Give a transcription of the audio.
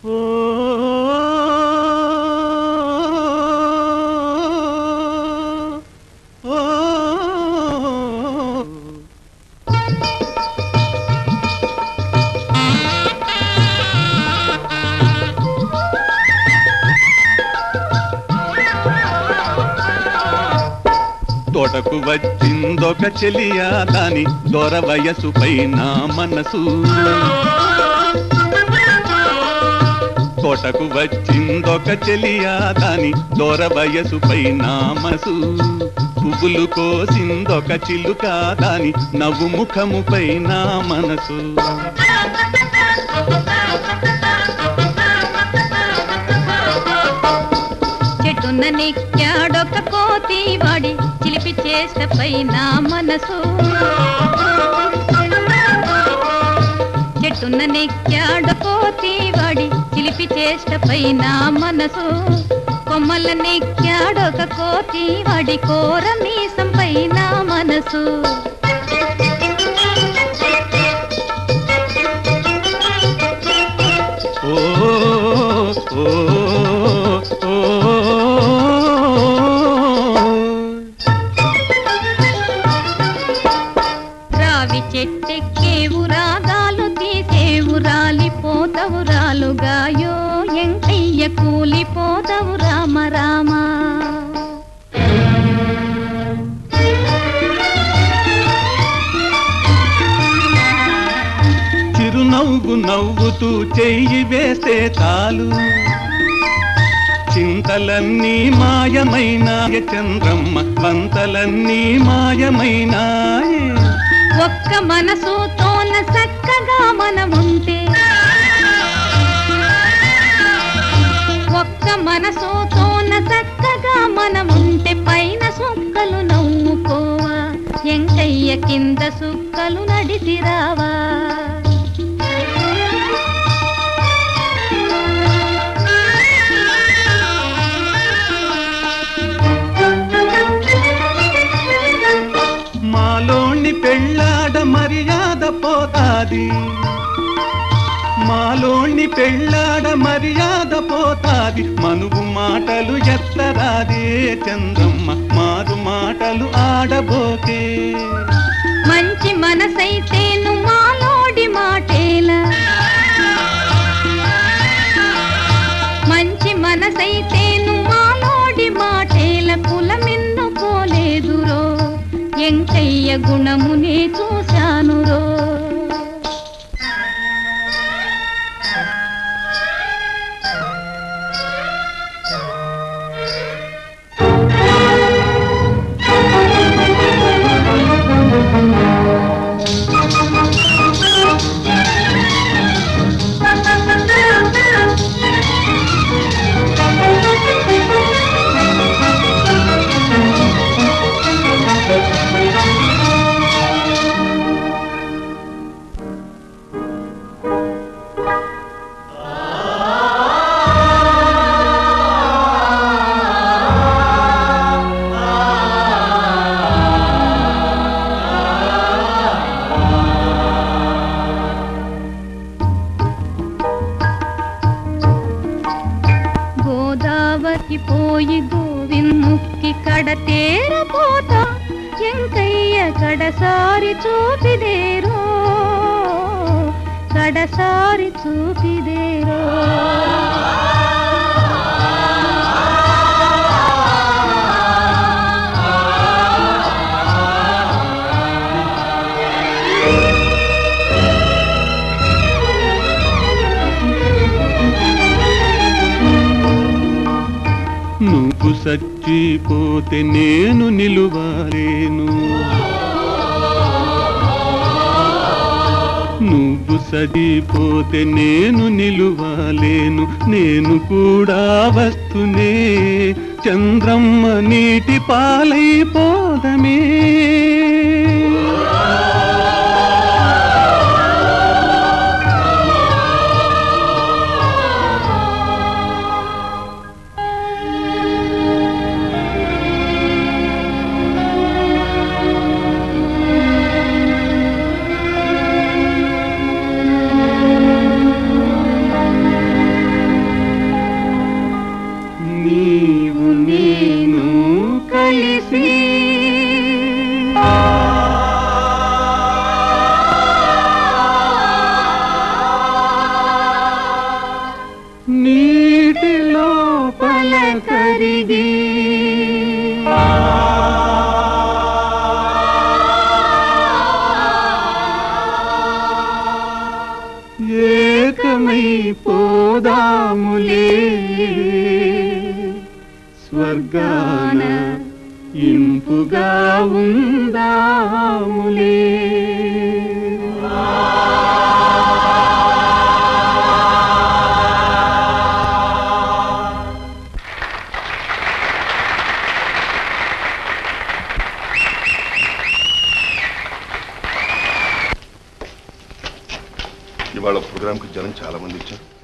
ఓ ఓ తోటకు వచ్చిందొక చెలియా దాని దొర వయసు పైన మనసు తోటకు వచ్చిందొక చెలియా దాని దొర వయసు పైన మనసు పువ్వులు కోసిందొక చిలుక దాని నవ్వు ముఖము పైన మనసు చెట్టున నెక్కాడొక కోతి వాడి చిలిపి చేష్ట పైన మనసు చెట్టున నెక్కాడ కోతి వాడి చిలిపి చేష్ట పైన మనసు కొమ్మల నెక్కాడొక కోతి వాడి కోర మీసం పైన మనసు ఓ ఓ ఓ రావి చెట్టెక్కేవు రాగాలు తీసేవు రాలిపోతవు రాలుగాయో ఎంకయ్య కూలిపోతవు రామ రామ చిరునవ్వు నవ్వుతూ చెయ్యి వేస్తే చాలు చింతలన్నీ మాయమైనాయ చంద్రమ్మ పంతలన్నీ మాయమైనాయే ఒక్క మనసుతోన చక్కగా మనముంటే ఒక్క మనసుతోన చక్కగా మనముంటే పైన సుక్కలు నవ్వుకోవా ఎంకయ్య కింద సుక్కలు నడిసిరావా మాలోని పెళ్ళాడ మర్యాద పోతాది మాలోని పెళ్ళాడ మర్యాద పోతాది మనువు మాటలు ఎత్తరాదే చంద్రమ్మ మారు మాటలు ఆడబోకే మంచి మనసైతేను మాలోడి మాటేలా మంచి మనసైతేను మాలోడి మాటేల కులమిన్ను పోలేదురో ఎంకయ్య గుణమునే చూశానురో గోదావరికి పోయి గోవిందుక్కి కడతేరపోతా ఎంకయ్య కడసారి చూపిదేరో కడసారి చూపిదేరో నువ్వు సచ్చిపోతే నేను నిలువలేను నువ్వు సచిపోతే నేను నిలువలేను నేను కూడా వస్తునే చంద్రమ్మ నీటి పాలైపోదమే నీవు నేను కలిసి నీటి లోపల కరిగి ఏకమై పోదాములే స్వర్గాన ఇంపుగా ఉందాములే ఇవాళ ప్రోగ్రాంకి జనం చాలా మంది వచ్చారు